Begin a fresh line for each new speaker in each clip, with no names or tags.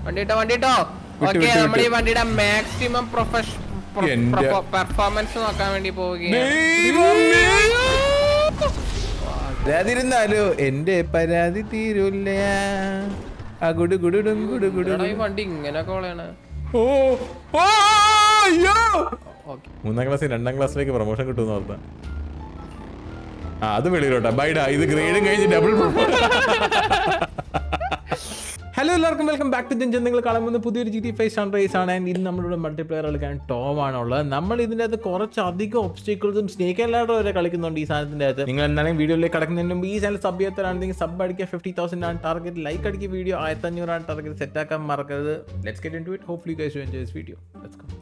വണ്ടിട്ടോ വണ്ടിട്ടോ
വിട്ടു,
ഓക്കെ
വിട്ടു,
നമ്മൾ ഈ
വിട്ടു.
വണ്ടിയുടെ മാക്സിമം
എന്റെ-
പെർഫോമൻസ് നോക്കാൻ വേണ്ടി പോവുകയാണ്
ദൈവമേ. വരാതിരുന്നാലോ എന്റെ പരാതി തീരൂല്ല ആ ഗുഡു ഗുഡുടും ഗുഡു ഗുഡു
എടാ, ഈ വണ്ടി ഇങ്ങനെ കോളയാണ്
ഓ ഓ, അയ്യോ
ഓക്കെ
മൂന്നാം ക്ലാസ്സിൽ രണ്ടാം ക്ലാസ്സിലേക്ക് പ്രൊമോഷൻ കിട്ടുമെന്ന് ഓർത്ത ആ അത് വെളിയിലോട്ടാ ബൈഡാ ഇത് ഗ്രേഡും കഴിഞ്ഞ് ഡബിൾ ഹലോ എല്ലാവർക്കും വെൽക്കം ബാക്ക് ടു ജഞ്ചൻ നിങ്ങൾ കാണുമ്പോൾ പുതിയൊരു ജി ടി ഫൈവ് സൺറൈസ് ആണ് ആൻഡ് ഇന്ന് നമ്മളിവിടെ മൾട്ടിപ്ലെയർ കളിക്കാൻ ടോം ആണുള്ളത് നമ്മൾ ഇതിൻ്റെ അകത്ത് കുറച്ചധികം ഒബ്സ്റ്റേക്കിൾസും സ്നേക്ക് എല്ലാവരും വരെ കളിക്കുന്നുണ്ട് ഈ സാധനത്തിൻ്റെ അകത്ത് നിങ്ങൾ എന്തായാലും വീഡിയോയിലേക്ക് കിടക്കുന്നതിന് മുമ്പ് ഈ ചാനൽ സബ് ചെയ്യാത്തവരാണെങ്കിൽ സബ് അടിക്കുക ഫിഫ്റ്റി തൗസൻഡ് ആണ് ടാർഗറ്റ് ലൈക്ക് അടിക്കുക വീഡിയോ ആയിരത്തഞ്ഞൂറാണ് ടാർഗറ്റ് സെറ്റ് ആക്കാൻ മറക്കരുത് let's get into it hopefully guys enjoy this video let's go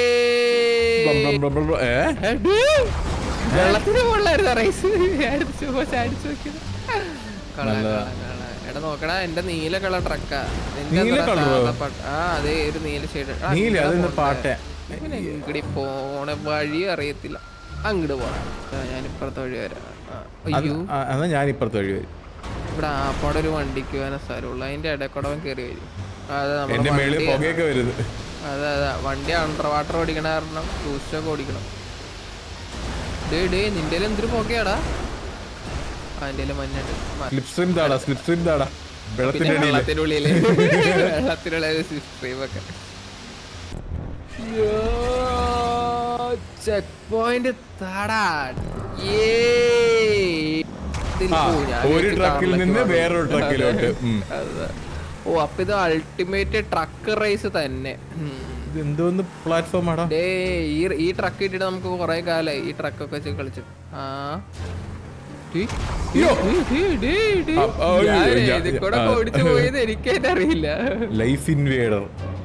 ഏ
വെള്ളത്തിന് മുകളിലായിരുന്നു റൈസ് അടിച്ചു പക്ഷെ അടിച്ചു നോക്കിയത് കള,
നല്ലതാ.
കള, കള. എടാ നോക്കടാ എന്റെ നീല കളർ ട്രക്കാ
നീല colour ഓ?
ആ അതെ ഒരു നീല ഷെയ്ഡ്
നീല അതെന്താ പാട്ടേ
ഇങ്ങടി പോണ വഴി അറിയത്തില്ല അങ്ങോട്ട് പോണം ഞാൻ ഇപ്പുറത്തെ വഴി വരാം ആ, അയ്യോ
എന്നാ ഞാൻ ഇപ്പുറത്ത് വഴി വരും
ഇവിടെ ആപ്പാടെ ഒരു വണ്ടിക്ക് പോകാൻ സ്ഥലമുള്ളൂ അതിന്റെ ഇടക്കുടവൻ കയറി വരും അതെ നമ്മുടെ
എന്റെ മേളിൽ
വണ്ടി-
പുകയൊക്കെ വരുന്നത്
അതെ അതെ വണ്ടി അണ്ടർ വാട്ടർ ഓടിക്കണ കാരണം ക്രൂസ്റ്റൊക്കെ ഓടിക്കണം ഡേ ഡേ നിന്റെ എന്തൊരു പോക്കെയാടാ അതിന്റെ മഞ്ഞുണ്ട് മ-
സ്ലിപ്പ് സ്ട്രീം താടാ സ്ലിപ്പ് സ്ട്രീം താടാ
പിന്നെ
വെള്ളത്തിന്റെ അടിയിൽ
വെള്ളത്തിനുള്ളില് വെള്ളത്തിനുള്ളിൽ സ്ട്രീമൊക്കെ ചെക്ക് പോയിന്റ് താടാ ഏ ഇതിൽ
ആ,
പോയി. ഞാൻ
ഒരു
വിചാരിച്ചു
ട്രക്കിൽ
കാറിലേക്ക്
നിന്ന്
വന്നു.
വേറൊരു ട്രക്കിലോട്ട് ഉം.
അതെ. ഓ അപ്പൊ ഇത് അൾട്ടിമേറ്റ് ട്രക്ക് റേസ് തന്നെ ഉം.
ഇത് എന്തോന്ന് പ്ലാറ്റ്ഫോം ആടാ
ഡേ ഈ ഈ ട്രക്ക് ഇട്ടിട്ട് നമുക്ക് കുറെ കാലായി ഈ ട്രക്കൊക്കെ വെച്ച് കളിച്ചിട്ട് ആ ടീ,
അയ്യോ.
ടീ, ടീ, ടീ, ടീ.
ആ, ആ, അയ്യോ,
ഞാനേ
ഞാൻ-
ഇതിൽ കൂടെ
ആ.
ഓടിച്ചു പോയത് എനിക്കതിന്റെ അറിയില്ല
ലൈഫ് ഇൻവേഡർ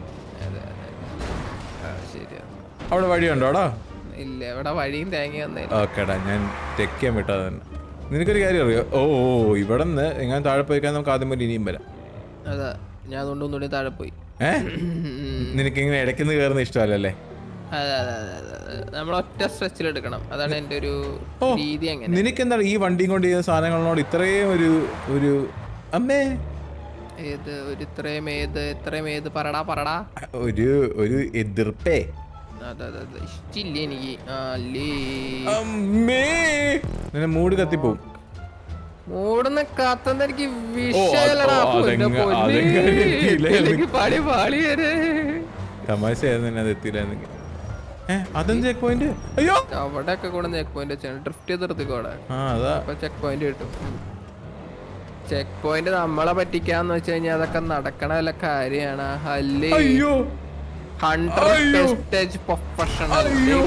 ആ, ശരിയാ
അവിടെ വഴിയുണ്ടോടാ
ഇല്ല ഇവിടെ വഴിയും തേങ്ങ വന്നില്ല
ഓക്കേടാ ഞാൻ തെക്കാൻ വിട്ടാ തന്നെ നിനക്കൊരു കാര്യം അറിയോ ഓ ഓ ഇവിടെ നിന്ന് എങ്ങനെ താഴെ പോയിക്കാൻ നമുക്ക് ആദ്യം പോലെ ഇനിയും വരാം
അതാ ഞാൻ അതുകൊണ്ട് ഒന്നുകൂടി താഴെ പോയി
ഏ നിനക്ക് ഇങ്ങനെ ഇടയ്ക്കുന്ന് കയറുന്ന ഇഷ്ടമല്ലല്ലേ
അതെ അതെ അതെ അതെ, അതെ നമ്മൾ ഒറ്റ സ്ട്രെച്ചിൽ എടുക്കണം അതാണ് എന്റെ ഒരു
ഓ.
രീതി അങ്ങനെ
നിനക്കെന്താണ് ഈ വണ്ടിയും കൊണ്ട് ചെയ്യുന്ന സാധനങ്ങളോട് ഇത്രയും ഒരു ഒരു അമ്മേ
ഏത് ഒരു ഇത്രയും ഏത് ഇത്രയും ഏത് പറടാ പറടാ
ഒരു ഒരു എതിർപ്പേ
അതെ അതെ അതെ ഇഷ്ടില്ല എനിക്ക് ആ, അല്ലേ
അമ്മേ നിന്നെ മൂട് കത്തിപ്പോവും
മൂടുന്ന കാത്തന്ന് എനിക്ക് വിഷയല്ലടാ
ഓ,
പൊന്നെ
അതെങ്ങ-
പൊന്നേ.
അതെങ്ങനെ എത്തിയില്ല
എനിക്ക് പണി പാളി വരെ
തമാശയായിരുന്നു തന്നെ അത് എത്തിയില്ലായിരുന്നെങ്കിൽ ഏ അതും ചെക്ക് പോയിന്റ് അയ്യോ
അവിടെ ഒക്കെ കൂടെ ചെക്ക് പോയിന്റ് വെച്ചാണ് ഡ്രിഫ്റ്റ് ചെയ്ത് നിർത്തിക്കോടെ
ആ അതാ
അപ്പൊ ചെക്ക് പോയിന്റ് കിട്ടും ചെക്ക് പോയിന്റ് നമ്മളെ പറ്റിക്കാന്ന് വെച്ച് കഴിഞ്ഞാൽ അതൊക്കെ നടക്കണ വല്ല കാര്യമാണ് അല്ലേ
അയ്യോ
ഹൺഡ്രഡ്
അയ്യോ.
പെർസെന്റേജ് പ്രൊഫഷണൽ
അയ്യോ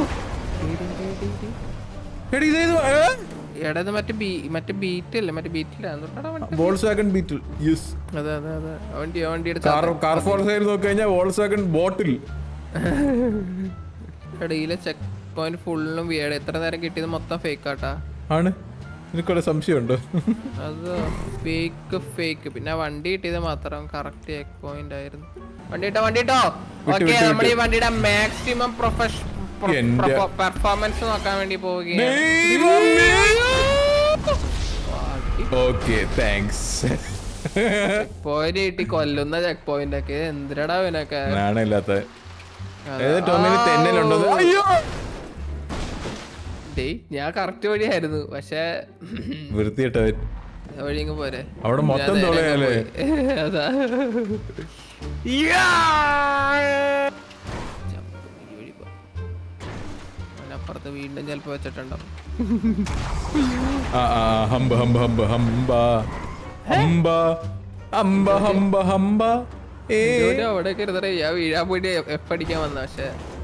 എടി ഇതേത്
എടാ ഇത് മറ്റേ ബീ മറ്റേ ബീറ്റ് അല്ലേ മറ്റേ ബീറ്റില്ല എന്തുകൊണ്ടാ വണ്ടി
വോൾസ് വാഗൺ ബീറ്റിൽ യെസ്
അതെ അതെ അതെ ആ വണ്ടി ആ വണ്ടി
കാർ
എടുത്ത
കാർ ഫോർ സൈഡ് നോക്കി കഴിഞ്ഞാൽ വോൾസ് വാഗൺ ബോട്ടിൽ
ഇടയിലെ ചെക്ക് പോയിന്റ് ഫുള്ളും വീട് എത്ര നേരം കിട്ടിയത് മൊത്തം ഫേക്ക് ആട്ടാ
ആണ് നിനക്കൊരു സംശയമുണ്ടോ
അത് ഫേക്ക് ഫേക്ക് പിന്നെ ആ വണ്ടി കിട്ടിയത് മാത്രം കറക്റ്റ് ചെക്ക് പോയിന്റ് ആയിരുന്നു വണ്ടി ഇട്ടോ വണ്ടി ഇട്ടോ
വിട്ടു,
ഓക്കെ
വിട്ടു,
നമ്മൾ ഈ വണ്ടിയുടെ മാക്സിമം
എന്റെ-
പെർഫോമൻസ് നോക്കാൻ വേണ്ടി പോവുകയാണ്
ഓക്കെ താങ്ക്സ്
പോയിന്റ് കിട്ടി കൊല്ലുന്ന ചെക്ക് പോയിന്റ് ഒക്കെ ഇത് എന്തിനടാ ഇവനൊക്കെ
നാണില്ലാത്ത ഏത് ടോമിന് തെന്നലുണ്ടോ അയ്യോ
ഡേയ് ഞാൻ കറക്റ്റ് വഴിയായിരുന്നു പക്ഷെ
വൃത്തിയിട്ടവൻ
വഴിയെങ്കിൽ പോരെ
അവിടെ മൊത്തം
ഞാൻ നേരെ
തുളയല്ലേ?
പോയി. അതാ യാ! ഈ വഴി പോ. അവനപ്പുറത്ത് വീണ്ടും ചിലപ്പോ വെച്ചിട്ടുണ്ടാവും
ആ ആ ഹംബ ഹംബ ഹംബ ഹംബ ഹംബ ഹംബ ഹംബ ഹംബ ഏ
ഇതുകൊണ്ട് അവിടെയൊക്കെ ഇരുന്നേ ഞാൻ വീഴാൻ പോയിട്ട് എഫ് അടിക്കാൻ വന്ന പക്ഷെ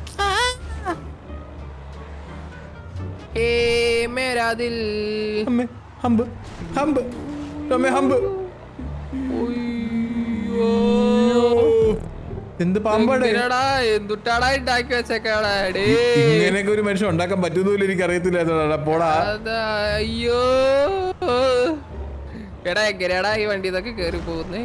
ഏ മേരാ ദിൽ
അമ്മേ ഹംബ് ഹംബ് ടോമേ ഹംബ്
ഉയ്യോ.
എന്ത് പാമ്പാടേ
എന്തിനാടാ എന്തുട്ടാടാ ഉണ്ടാക്കി വെച്ചേക്കാടാ ഡേ
ഇങ്ങനെയൊക്കെ ഒരു മനുഷ്യൻ ഉണ്ടാക്കാൻ പറ്റുന്നില്ല എനിക്ക് അറിയത്തില്ല പോടാ
അതാ അയ്യോ എടാ എങ്ങനെയാടാ ഈ വണ്ടി ഇതൊക്കെ കേറി പോകുന്നേ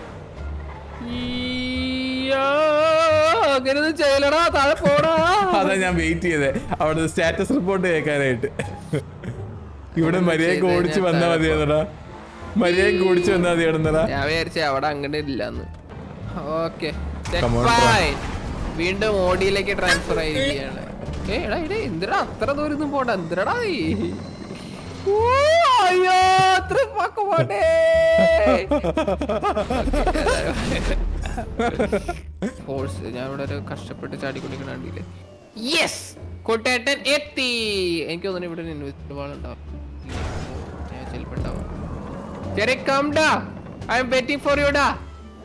ഈയ്യോ, അങ്ങനെയൊന്നും ചെയ്യലടാ താഴെ പോടാ
അതാ ഞാൻ വെയിറ്റ് ചെയ്തേ അവിടെ സ്റ്റാറ്റസ് റിപ്പോർട്ട് കേൾക്കാനായിട്ട് ഇവിടെ മര്യാദക്ക്
ചെയ്തേ,
ഓടിച്ച്
ഞാൻ
വന്നാ
താഴെ
മതിയായിരുന്നടാ മര്യാദക്ക് ഓടിച്ച് വന്നാ മതിയായിരുന്നടാ
ഞാൻ വിചാരിച്ചേ അവിടെ അങ്ങനെ ഇല്ലാന്ന് ഓക്കെ
Come on, bro.
വീണ്ടും ഓഡിയിലേക്ക് ട്രാൻസ്ഫർ ആയിരിക്കുകയാണ് ഏ എടാ ഇടേ എന്തിനാ അത്ര ദൂരം ഒന്നും പോണ്ട എന്തിനാടാ നീ ഓ, അയ്യോ അത്ര പക്ക പോട്ടെ ഫോഴ്സ് ഞാൻ ഇവിടെ ഒരു കഷ്ടപ്പെട്ട് ചാടിക്കൊണ്ടിരിക്കണ കണ്ടില്ലേ യെസ് കുട്ടേട്ടൻ എത്തി എനിക്ക് തോന്നുന്നു ഇവിടെ ഇൻവെസ്റ്റ് വാൾ ഉണ്ടാവും ഞാൻ ചിലപ്പോ ഉണ്ടാവും ചെറിയ കംഡാ I'm waiting for you ഡാ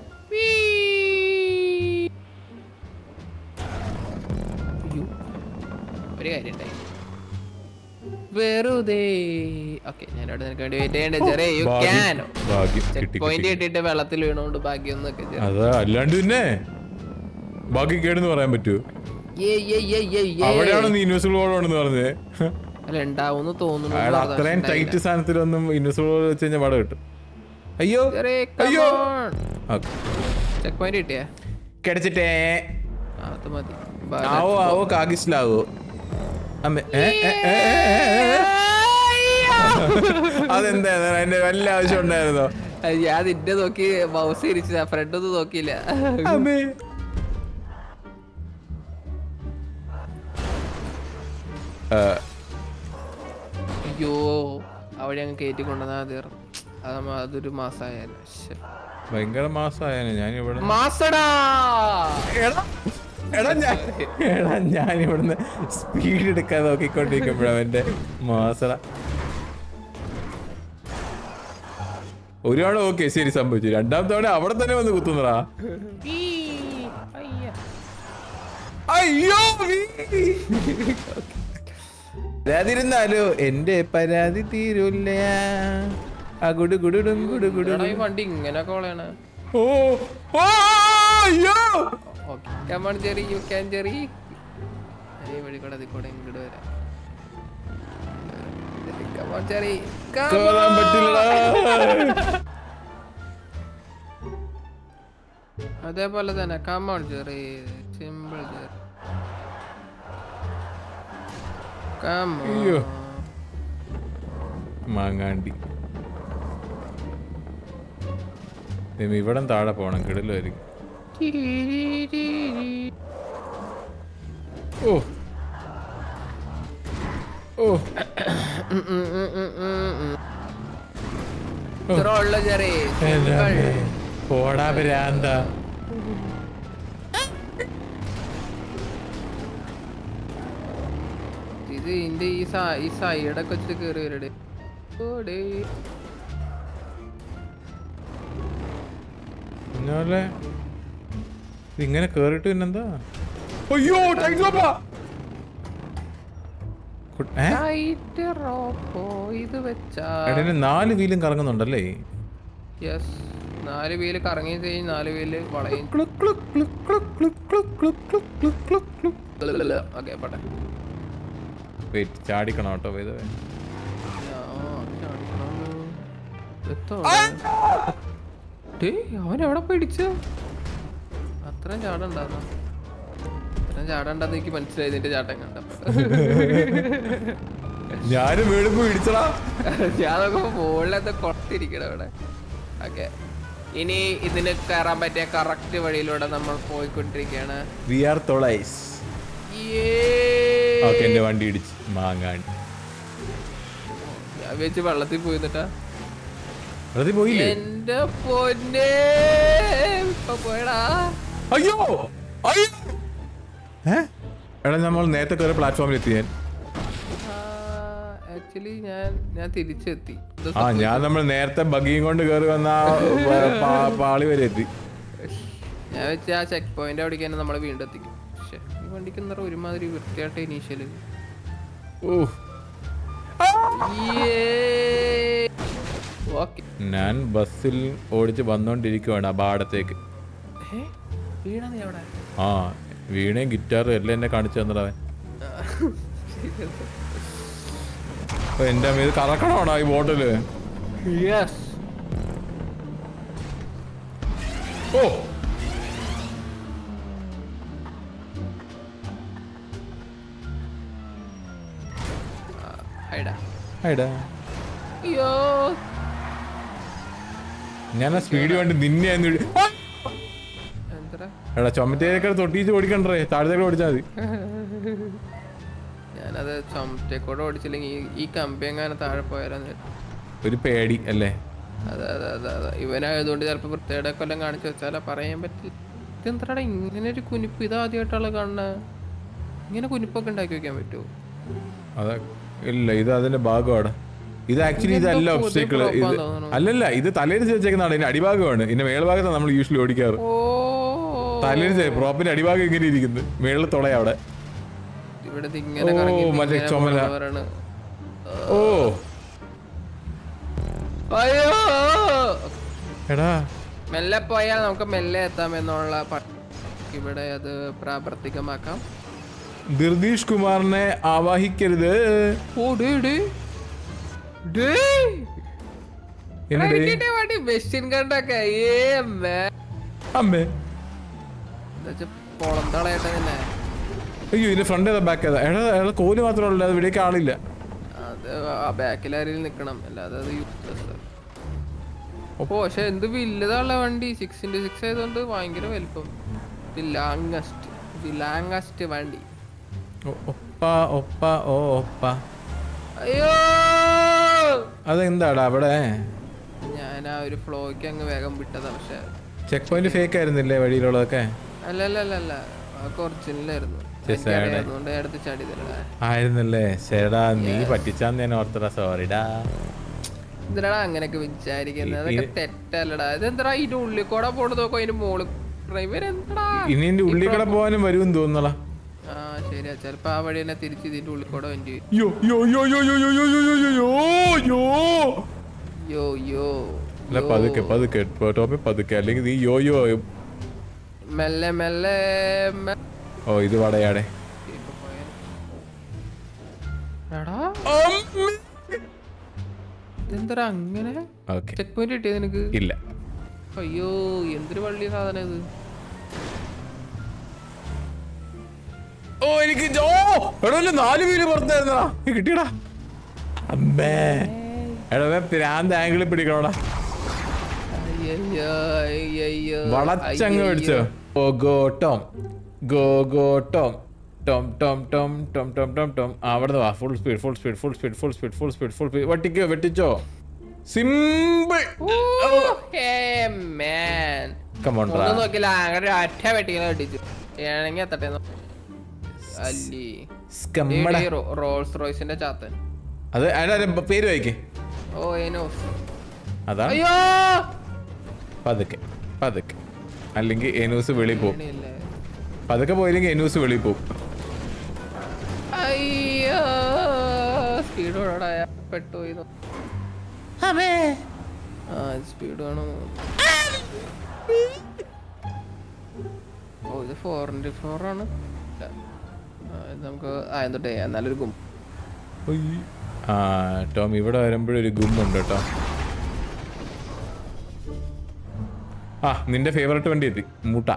അയ്യോ ഒരു കാര്യം ഉണ്ടായി വെറുതെ ഓക്കെ ഞാൻ അവിടെ നിനക്ക് വേണ്ടി വെയിറ്റ് ചെയ്യണ്ടേ ചെറിയ യു ക്യാൻ
ഭാഗ്യം ഭാഗ്യം
ചെക്ക്
കിട്ടി
പോയിന്റ്
കിട്ടി
കിട്ടിയിട്ട് വെള്ളത്തിൽ വീണോണ്ട് ഭാഗ്യം എന്നൊക്കെ ചെറിയ
അതാ അല്ലാണ്ട് പിന്നെ ഭാഗ്യം കേടെന്ന് പറയാൻ പറ്റൂ
ഏയ് ഏയ് ഏയ് ഏയ് ഏയ്.
അവിടെയാണ് നീ ഇൻവെസിബിൾ ബോർഡാണെന്ന് പറഞ്ഞത്
അല്ല ഉണ്ടാവുമെന്ന് തോന്നുന്നു
അയാൾ അത്രയും ടൈറ്റ് സാധനത്തിലൊന്നും ഇൻവെസിബിൾ ബോർഡ് വെച്ച് കഴിഞ്ഞാൽ പടം കിട്ടും അയ്യോ അയ്യോ ഓക്കെ
ചെക്ക് പോയിന്റ് കിട്ടിയാ
കിടച്ചിട്ടേ
ആ, അത് മതി
ആവോ ആവോ കാകിസ്ലാവോ അമ്മ ഏ, ഏ, ഏ, ഏ, ഏ, ഏ. അതെന്താ അതിന്റെ വല്ല ആവശ്യം ഉണ്ടായിരുന്നോ
അത് ഞാൻ നിന്റെ നോക്കി മൗസ് ഇരിച്ചതാ ഫ്രണ്ട് ഒന്നും നോക്കിയില്ല
അമ്മേ ആ,
അയ്യോ അവിടെ അങ്ങ് കയറ്റി കൊണ്ടുവന്നാ തീർന്നു അത് നമ്മ- അതൊരു മാസമായാലും
ഭയങ്കര മാസമായാണ് ഞാൻ ഇവിടെ
മാസടാ
എടാ എടാ ഞാൻ എടാ ഞാൻ ഇവിടുന്ന് സ്പീഡ് എടുക്കാൻ നോക്കിക്കൊണ്ടിരിക്കുമ്പോഴാ എന്റെ മാസട ഒരു തവണ ഓക്കെ ശരി സംഭവിച്ചു രണ്ടാമത്തെ തവണ അവിടെ തന്നെ വന്ന് കുത്തുന്നടാ അയ്യോ പരാതിരുന്നാലോ എന്റെ പരാതി തീരൂല്ല അഗുഡു ഗുഡുടും ഗുഡു ഗുഡു
എടാ, ഈ വണ്ടി ഇങ്ങനെ കോളയാണ്
ഓ ഓ അയ്യോ
okay come on Cherry you can Cherry ഈ വഴി കൂടെ അതിൽ കൂടെ ഇങ്ങോട്ട് വരാം കമൺ ചെറി
കേറാൻ പറ്റില്ലടാ
അതേപോലെ തന്നെ കമൺ ചെറി സിമ്പിൾ ചെറി
അയ്യോ. മാങ്ങാണ്ടി ദൈവമേ, ഇവിടം താഴെ പോണം കിടലായിരിക്കും ഓ ഓ
ഇത്ര ഉള്ള ചെറി
എന്താ പോടാ ഭ്രാന്ത
ഇത് ഇതിന്റെ ഈ സ- ഈ സൈഡൊക്കെ വെച്ചിട്ട് കേറി വരടെ ഓടേ
പിന്നാലെ ഇതിങ്ങനെ കേറിട്ട് പിന്നെന്താ അയ്യോ ടൈറ്റ് റോപ്പാ. കു- ഏ?
ടൈറ്റ് റോപ്പോ ഇത് വെച്ചാ
എടാ, ഇതിന് നാല് വീലും കറങ്ങുന്നുണ്ടല്ലേ
യെസ് നാല് വീല് കറങ്ങി കഴിഞ്ഞ് നാല് വീല് വളയും
ക്ലുക്ക് ക്ലുക്ക് ക്ലുക്ക് ക്ലുക്ക് ക്ലുക്ക് ക്ലുക്ക് ക്ലുക്ക് ക്ലുക്ക് ക്ലുക്ക് ക്ലുക്ക് ക്ലുക്ക്.
ഓക്കെ പോട്ടെ
വെയിറ്റ് ചാടിക്കണം കേട്ടോ ഇത്
ആ, ചാടിക്കണോ? എത്തോ? ഡേയ്, അവൻ എവിടെ പിടിച്ചു അത്രയും ചാടണ്ടായിരുന്നോ അത്രയും ചാടണ്ടെന്ന് എനിക്ക് മനസ്സിലായി ഇതിന്റെ ചാട്ടം കണ്ടപ്പോ
ഞാനും വേടുമ്പോ ഇടിച്ചടാ
ഞാൻ നോക്കുമ്പോ മുകളിലത്തെ കൊട്ടിരിക്കണം ഇവിടെ ഓക്കെ ഇനി ഇതിന് കയറാൻ പറ്റിയ കറക്റ്റ് വഴിയിലൂടെ നമ്മൾ പോയിക്കൊണ്ടിരിക്കുകയാണ്
വി ആർ തൊളൈസ്
Yay!
ഓക്കെ എന്റെ വണ്ടി ഇടിച്ച് മാങ്ങാണ്ടി
ഞാൻ വെച്ച് വെള്ളത്തിൽ പോയി എന്നിട്ടാ
വെറുതെ പോയില്ലേ
എന്റെ പൊന്നെ ഇപ്പൊ പോയടാ
അയ്യോ അയ്യോ ഏ? എടാ നമ്മൾ നേരത്തെ കയറി പ്ലാറ്റ്ഫോമിൽ എത്തി ഞാൻ
ആക്ച്വലി ഞാൻ ഞാൻ തിരിച്ചെത്തി ഇത്
ആ ഞാൻ നമ്മൾ നേരത്തെ ബഗിയും കൊണ്ട് കയറി വന്ന ആ പ- പാ- പാളി വരെ എത്തി
ഞാൻ വെച്ച് ആ ചെക്ക് പോയിന്റ് അവിടേക്ക് തന്നെ നമ്മളെ വീണ്ടും എത്തിക്കും പക്ഷെ ഈ വണ്ടിക്ക് എന്താ ഒരുമാതിരി വൃത്തിയായിട്ട് ഇനീഷ്യല്
ഓ
ഓക്കെ
ഞാൻ ബസ്സിൽ ഓടിച്ച് വന്നോണ്ടിരിക്കുവാണ് ആ പാടത്തേക്ക്
വീണ നീ അവിടെ
ആ വീണയും ഗിറ്റാറും എല്ലാം എന്നെ കാണിച്ചു തന്നടവൻ അപ്പൊ എന്റെ അമ്മ ഇത് കറക്കണോടാ ഈ ബോട്ടില്
യെസ്
ഓ
ഹൈഡാ
ഹൈടാ
അയ്യോ
ഞാൻ ആ സ്പീഡ് കണ്ട് നിന്നെ ആയിരുന്നു ഇടി- ആ! എടാ ചുമറ്റേക്കാൾ തൊട്ടിച്ച് ഓടിക്കണ്ടേ താഴത്തേക്ക് ഓടിച്ചാൽ മതി
ഞാനത് ചുമറ്റേക്കൂടെ ഓടിച്ചില്ലെങ്കിൽ ഈ- ഈ കമ്പി എങ്ങനെ താഴെ പോയാലെന്ന്
ഒരു പേടി അല്ലേ
അതെ അതെ അതെ അതെ ഇവനായതുകൊണ്ട് ചിലപ്പോൾ വൃത്തിയുടെ കൊല്ലം കാണിച്ചു വെച്ചാലോ പറയാൻ പറ്റില്ല ഇതെന്താടാ ഇങ്ങനെ ഒരു കുനിപ്പ് ഇതാദ്യമായിട്ടുള്ള കാണുന്ന ഇങ്ങനെ കുനിപ്പൊക്കെ ഉണ്ടാക്കി വെക്കാൻ പറ്റുമോ
അതാ ഇല്ല ഇത് അതിന്റെ ഭാഗമാണ് ഇത് ആക്ച്വലി
ഇതെന്തോ
ഇതല്ല
പുതിയ
ഒബ്സ്റ്റേക്കിൾ
prop
ഇത്
ആണെന്ന് തോന്നുന്നു.
അല്ലല്ല ഇത് തലയിൽ വെച്ചേക്കുന്നതാണ് ഇതിന്റെ അടിഭാഗമാണ് ഇതിന്റെ മേൽഭാഗത്താണ് നമ്മൾ യൂഷ്വലി ഓടിക്കാറ്
ഓ
തലയിൽ പ്രോപ്പിന്റെ അടിഭാഗം ഇങ്ങനെ ഇരിക്കുന്നത് മേളിൽ തുളയ അവിടെ
ഇവിടെ ഇത് ഇങ്ങനെ
ഓ,
കറങ്ങി ഇത്
മറ്റേ
ഇങ്ങനെ
ചുമല.
പോണവരാണ്.
ഓ
അയ്യോ
എടാ
മെല്ലെ പോയാൽ നമുക്ക് മെല്ലെ എത്താമെന്നുള്ള പ- ഇവിടെ അത് പ്രാവർത്തികമാക്കാം
ദിർദീഷ് കുമാറിനെ ആവാഹിക്കരുത്
ഓ ഡേ ഡേ ഡേ
എന്നടേ
വാടി വെസ്റ്റിൻ കണ്ടൊക്കെ ഏ മേ
അമ്മേ
എന്നുവെച്ചാ പൊളം തളയട്ടെ തന്നെ
അയ്യോ ഇതിന്റെ ഫ്രണ്ട് ഏതാ ബാക്ക് ഏതാ എടാ എടാ കോല് മാത്രമല്ല അത് ഇവിടേക്ക് ആളില്ല
അത് ആ ബാക്കിൽ ആരെങ്കിലും നിക്കണം അല്ലാതെ അത് യൂസ്ലെസ് ഓ പക്ഷെ എന്ത് വലുതാള്ള വണ്ടി സിക്സ് ഇൻറ്റു സിക്സ് ആയതുകൊണ്ട് ഭയങ്കര വലുപ്പം ദി ലാംഗസ്റ്റ് ദി ലാംഗസ്റ്റ് വണ്ടി
ഓ, ഒപ്പ ഒപ്പ ഓ ഒപ്പ
അയ്യോ
അതെന്താടാ അവിടെ
ഞാൻ ആ ഒരു ഫ്ലോയ്ക്ക് അങ്ങ് വേഗം വിട്ടതാ പക്ഷെ
ചെക്ക് പോയിന്റ് ഫേക്ക് ആയിരുന്നില്ലേ വഴിയിലുള്ളതൊക്കെ
അല്ല അല്ല അല്ല അല്ല ആ ഒറിജിനലായിരുന്നു
Just ആടെ.
അതുകൊണ്ട് എടുത്ത് ചാടി തരടാ
ആയിരുന്നല്ലേ ശരിടാ നീ പറ്റിച്ചാന്ന് ഞാൻ ഓർത്തടാ സോറിടാ
എന്തിനാടാ അങ്ങനെയൊക്കെ വിചാരിക്കുന്നത് അതൊക്കെ തെറ്റല്ലടാ ഇതെന്താ ഇതിന്റെ ഉള്ളിൽ കൂടെ പോണത് നോക്കോ അതിന്റെ മോള് ഇവരെന്താടാ
ഇനി എന്റെ ഉള്ളിൽ കൂടെ പോകാനും വരുമെന്ന് തോന്നലാ
ആ ശരിയാ ചെലപ്പോ ആ വഴി തന്നെ തിരിച്ച് ഇതിന്റെ ഉള്ളിൽ കൂടെ വണ്ടി വരും.
യോ യോ യോ യോ യോ യോ യോ യോ യോ യോ യോ
യോ യോ
അല്ല പതുക്കെ പതുക്കെ ടോപ്പി പതുക്കെ അല്ലെങ്കിൽ നീ യോ യോ
മെല്ലെ മെല്ലെ മെ-
ഓ ഇത് വടയാടെ
ഇപ്പൊ പോയാല്. എടാ ഇതെന്താ അങ്ങനെ
ഓക്കെ
ചെക്ക് പോയിന്റ് കിട്ടിയത് നിനക്ക്
ഇല്ല
അയ്യോ എന്തൊരു വള്ളി സാധനം ഇത്
ഓ എനിക്ക് ജോ എടാ ഇല്ല, നാല് വീല് പുറത്തായിരുന്നടാ നീ കിട്ടിയടാ അമ്മേ എടാ ഇവൻ പ്രാന്ത് ആംഗിളിൽ പിടിക്കണോടാ
അയ്യയ്യോ അയ്യയ്യോ
വളച്ചങ്ങ് പിടിച്ചോ ഓ go Tom go go Tom Tom Tom Tom Tom Tom Tom Tom അവിടെ വാ full speed full speed full speed full speed full speed full speed വെട്ടിക്കോ വെട്ടിച്ചോ സിമ്പിൾ കമോൺ ട്രാ
ഒന്നും നോക്കില്ല അങ്ങനെ ഒരു അറ്റ വെട്ടിങ്ങനെ വെട്ടിച്ചു ഏണെങ്കിൽ എത്തട്ടെ എന്ന്. അല്ലി
സ്കമ്മട
ഈ റോ- റോൾസ് റോയ്സിന്റെ ചാത്തൻ
അത് അതിന്റെ പേര് വായിക്കേ
ഓ ഏനോ
അതാ
അയ്യോ
പതുക്കെ പതുക്കെ അല്ലെങ്കിൽ എനൂസ് വെളി പോവും
ഇല്ലേ?
പതുക്കെ പോയില്ലെങ്കിൽ എനൂസ് വെളി പോവും
അയ്യോ സ്പീഡ് പെട്ടുപോയി നോ- ആ സ്പീഡ് വേണം ഓ ഇത് ഫോർ ഇൻറ്റു ഫോർ ആണ് ഇല്ല. ആ, ഇത് നമുക്ക് ആ എന്നിട്ടേ എന്നാലൊരു ഗും
ഉയ്യ്. ആ ടോം ഇവിടെ വരുമ്പോഴൊരു ഗുമ്മുണ്ട് കേട്ടോ ആ നിന്റെ ഫേവററ്റ് വണ്ടി എത്തി മൂട്ട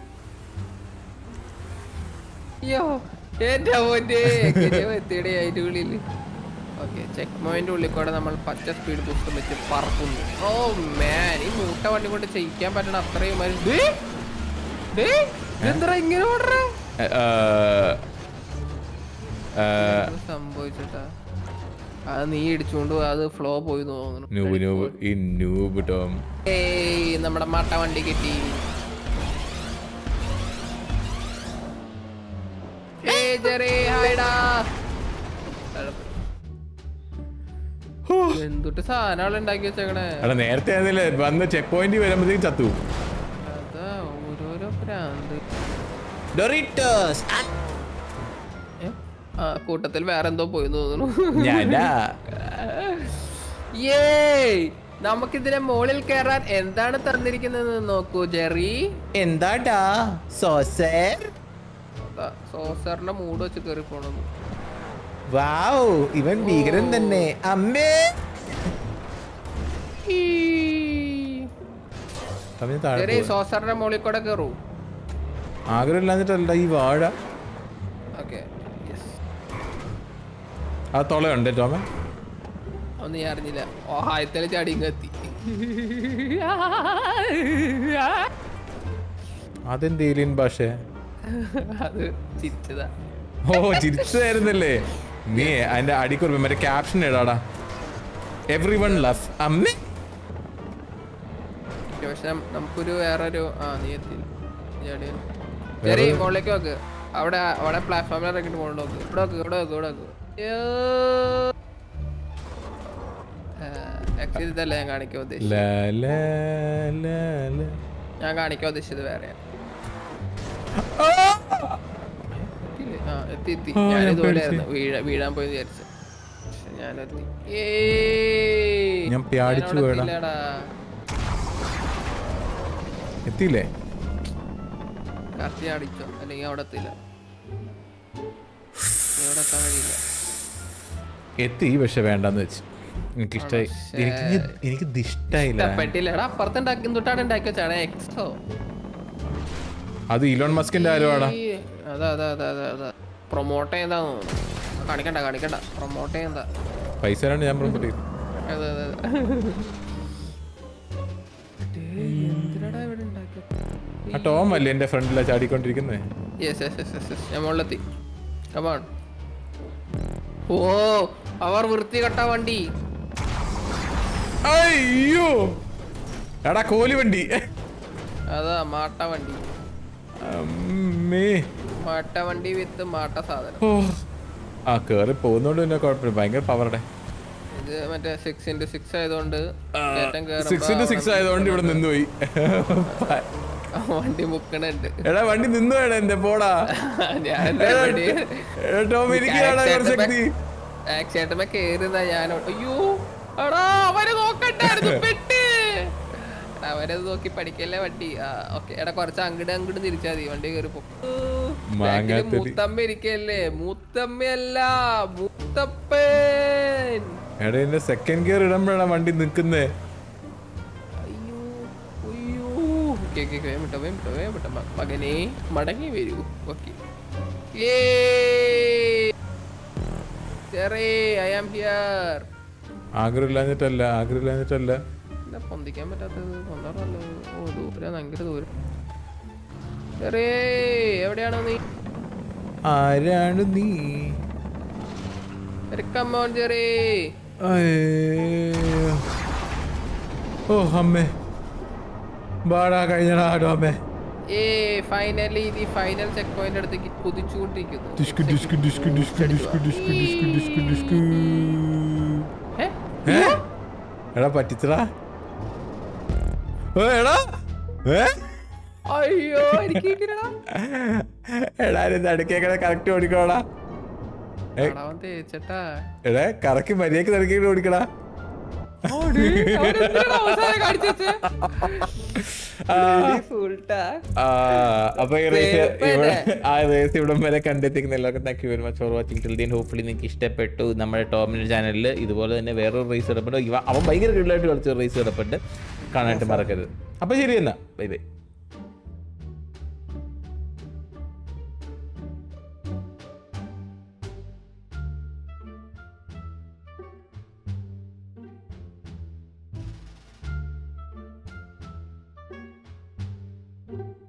അയ്യോ എന്റെ മോന്റെ എത്തിയുടെ അതിന്റെ ഉള്ളിൽ ഓക്കെ ചെക്ക് പോയിന്റ് ഉള്ളിൽ കൂടെ നമ്മൾ പച്ച സ്പീഡ് ബൂസ്റ്റർ വെച്ച് പറക്കുന്നു ഓ മാൻ ഈ മൂട്ട വണ്ടി കൊണ്ട് ചെയ്യിക്കാൻ പറ്റണ അത്രയും ഒരു- ദേ, ദേ, ഇതെന്താ ഇങ്ങനെ ഓടറേ
ഏ, ആ, ആ,
സംഭവിച്ചിട്ടാ അത് നീ ഇടിച്ചുകൊണ്ട് അത് ഫ്ലോ പോയി തോന്നുന്നു
നൂബ് നൂബ് ഈ നൂബ് ടോം
ഏയ് നമ്മുടെ മട്ട വണ്ടി കിട്ടി ഏയ് ജെറി, ഹായ്ടാ. എന്തുട്ട് സാധനങ്ങൾ ഉണ്ടാക്കി വെച്ചേക്കണേ
എടാ നേരത്തെ ആയിരുന്നില്ലേ വന്ന് ചെക്ക് പോയിന്റ് വരുമ്പോഴത്തേക്ക് ചത്തു
അതാ ഓരോരോ ഭ്രാന്ത്
ഡൊറിറ്റോസ്
ഏ? ആ കൂട്ടത്തിൽ വേറെ എന്തോ പോയി തോന്നുന്നു
ഞാനാ
ഏയ് നമുക്കിതിനെ മുകളിൽ കയറാൻ എന്താണ് തന്നിരിക്കുന്നത് നോക്കൂ ജെറി
എന്താടാ സോസർ
ദാ, സോസറിന്റെ മൂട് വെച്ച് കയറി പോണെന്ന്
വാവ് ഇവൻ ഭീകരൻ തന്നെ അമ്മേ തമ്മിൽ താഴെ
ജെറി
പോവാ.
സോസറിന്റെ മുകളിൽ കൂടെ കയറൂ
ആഗ്രഹം ഇല്ലാഞ്ഞിട്ടല്ല ഈ വാഴ
ഓക്കെ യെസ്
ആ തുളയുണ്ട് ടോമ
ഒന്നും ഞാൻ അറിഞ്ഞില്ല ഓ ആയത്തേല് ചാടി ഇങ്ങ് എത്തി
അതെന്ത് ഏലിയൻ ഭാഷ
അത് ചിരിച്ചതാ
ഓ ചിരിച്ചായിരുന്നല്ലേ നീ അതിന്റെ അടിക്കുറിപ്പ് മറ്റേ ക്യാപ്ഷൻ ഇടാടാ എവ്രി വൺ ലവ് അമ്മേ
പക്ഷെ നമുക്കൊരു വേറൊരു ആ നീ എത്തി ചെറിയ മുകളിലേക്ക് നോക്ക് അവിടെ അവിടെ പ്ലാറ്റ്ഫോമിൽ ഇറങ്ങിട്ട് മുകളിൽ നോക്ക് ഇവിടെ നോക്ക് ഇവിടെ നോക്ക് ഇവിടെ നോക്ക് ആക്ച്വലി ഇതല്ല ഞാൻ കാണിക്കാൻ ഉദ്ദേശിച്ചത്
ലാ, ലാ, ലാ, ലാ.
ഞാൻ കാണിക്കാൻ ഉദ്ദേശിച്ചത് വേറെ ആ എത്തി എത്തി
ആ,
ഞാൻ
ഞാൻ
ഇതുപോലെയായിരുന്നു വീഴ വീഴാൻ പോയി വിചാരിച്ചു പക്ഷെ ഞാനെത്തി ഏയ്.
ഞാൻ പ്യാടിച്ചു
ഞാനവിടെ
പോയടാ.
എത്തിയില്ലടാ.
എത്തിയില്ലേ
കറക്റ്റ് ഞാൻ അടിച്ചോ അല്ലെങ്കിൽ അവിടെ എത്തില്ല നീ അവിടെ എത്താൻ വഴിയില്ല
എത്തി പക്ഷെ വേണ്ടെന്ന് വെച്ച് എനിക്ക് ഇഷ്ടായി എനിക്ക് ഇനി- എനിക്ക് ഇത് ഇഷ്ടായില്ല
ഇഷ്ടപ്പെട്ടില്ല എടാ അപ്പുറത്ത് ഉണ്ടാക്കി തൊട്ടാണ് ഉണ്ടാക്കി വെച്ചാണ് എക്സോ
അത് ഇലോൺ മസ്കിന്റെ ആരുവാടാ
അതാ അതാ അതാ അതാ അതാ പ്രൊമോട്ട് ചെയ്താന്ന് തോന്നുന്നു കാണിക്കണ്ട കാണിക്കണ്ട പ്രൊമോട്ട് ചെയ്യണ്ട
പൈസ ആണ് ഞാൻ പ്രൊമോട്ട് ചെയ്തു
അതെ അതെ അതെ എന്തിനാടാ ഇവിടെ ഉണ്ടാക്കിയത്
ആ ടോം അല്ലേ എന്റെ ഫ്രണ്ടിലാ ചാടിക്കൊണ്ടിരിക്കുന്നേ
yes yes yes yes yes ഞാൻ മുകളിലെത്തി കമാൺ ഓ അവർ വൃത്തികെട്ട വണ്ടി
അയ്യോ എടാ കോലി വണ്ടി
അതാ മാട്ട വണ്ടി
അമ്മേ
മാട്ട വണ്ടി വിത്ത് മാട്ട സാധനം
ഓ ആ കേറി പോകുന്നോണ്ട് പിന്നെ കുഴപ്പമില്ല ഭയങ്കര പവറുടെ
ഇത് മറ്റേ സിക്സ് ഇന്റു സിക്സ് ആയതുകൊണ്ട് കയറ്റം കേറുമ്പോ
സിക്സ് ഇന്റു സിക്സ് ആയതുകൊണ്ട് ഇവിടെ നിന്നുപോയി
ആ വണ്ടി മുക്കണുണ്ട്
എടാ വണ്ടി നിന്നു വേണം എന്റെ പോടാ
ഞാൻ
എടാ, ടോം എനിക്ക് കാണാൻ കുറച്ച് ശക്തി
ആക്സിഡന്റുമേ കേറുന്ന ഞാൻ അയ്യോ എടാ അവര് നോക്കണ്ടായിരുന്നു പെട്ട് എടാ, അവരത് നോക്കി പഠിക്കല്ലേ വണ്ടി ആ ഓക്കെ എടാ കുറച്ച് അങ്ങട് അങ്ങോട്ട് തിരിച്ചാ മതി വണ്ടി കയറി പോ
മാങ്ങാത്തൊലി.
മൂത്തമ്മ ഇരിക്കല്ലേ മൂത്തമ്മയല്ല മൂത്തപ്പൻ
എടാ എന്റെ സെക്കൻഡ് ഗിയർ ഇടുമ്പോഴാണ് വണ്ടി നിക്കുന്നേ
അയ്യോ അയ്യോ ഓക്കെ ഓക്കെ വേം വിട്ടോ വേം വിട്ടോ വേം വിട്ടോ മ- മകനെ മടങ്ങി വരൂ ഓക്കെ ചെറേ ഐ ആം ഹിയർ
ആഗ്രഹമില്ലാഞ്ഞിട്ടല്ല ആഗ്രഹമില്ലാഞ്ഞിട്ടല്ല
എന്താ പൊന്തിക്കാൻ പറ്റാത്തത് പൊന്താറല്ലോ ഓ ദൂരം ഭയങ്കര ദൂരം ചെറേ എവിടെയാണോ നീ
ആരാണ് നീ
കമ്മോൺ ചെറേ
അയ്യോ. ഓ അമ്മേ ബാടാ കഴിഞ്ഞടാ ആടോ അമ്മേ
ഏ ഫൈനലി ഈ ഫൈനൽ ചെക്ക് പോയിന്റ് അടുത്തേക്ക് കുതിച്ചുകൊണ്ടിരിക്കുന്നു
disc disc disc disc disc disc disc disc disc
ഏ?
ഏ? എടാ പറ്റിച്ചടാ ഓ, എടാ ഏ?
അയ്യോ എനിക്ക് ഇങ്ങനെടാ.
എടാ ഇത് അടുക്കേക്കടെ കറക്റ്റ് ഓടിക്കോടാ ഏ,
അടവൻ തേച്ചട്ടാ
എടാ കറക്കി മര്യാദക്ക് തിരക്കിട്ട് ഓടിക്കടാ ആ, അപ്പൊ ഈ റേസ് ഇവിടെ ആ റേസ് ഇവിടം വരെ കണ്ടെത്തിക്കുന്ന എല്ലാവർക്കും thank you very much for watching till then hopefully നിങ്ങൾക്ക് ഇഷ്ടപ്പെട്ടു നമ്മുടെ ടോമിന്റെ ചാനലിൽ ഇതുപോലെ തന്നെ വേറൊരു റേസ് ഇടപെട്ട് ഇവ അവൻ ഭയങ്കര കിടലായിട്ട് കളിച്ച റേസ് ഇടപെട്ട് കാണാനായിട്ട് മറക്കരുത് അപ്പൊ ശരി എന്നാ ബൈ ബൈ
Thank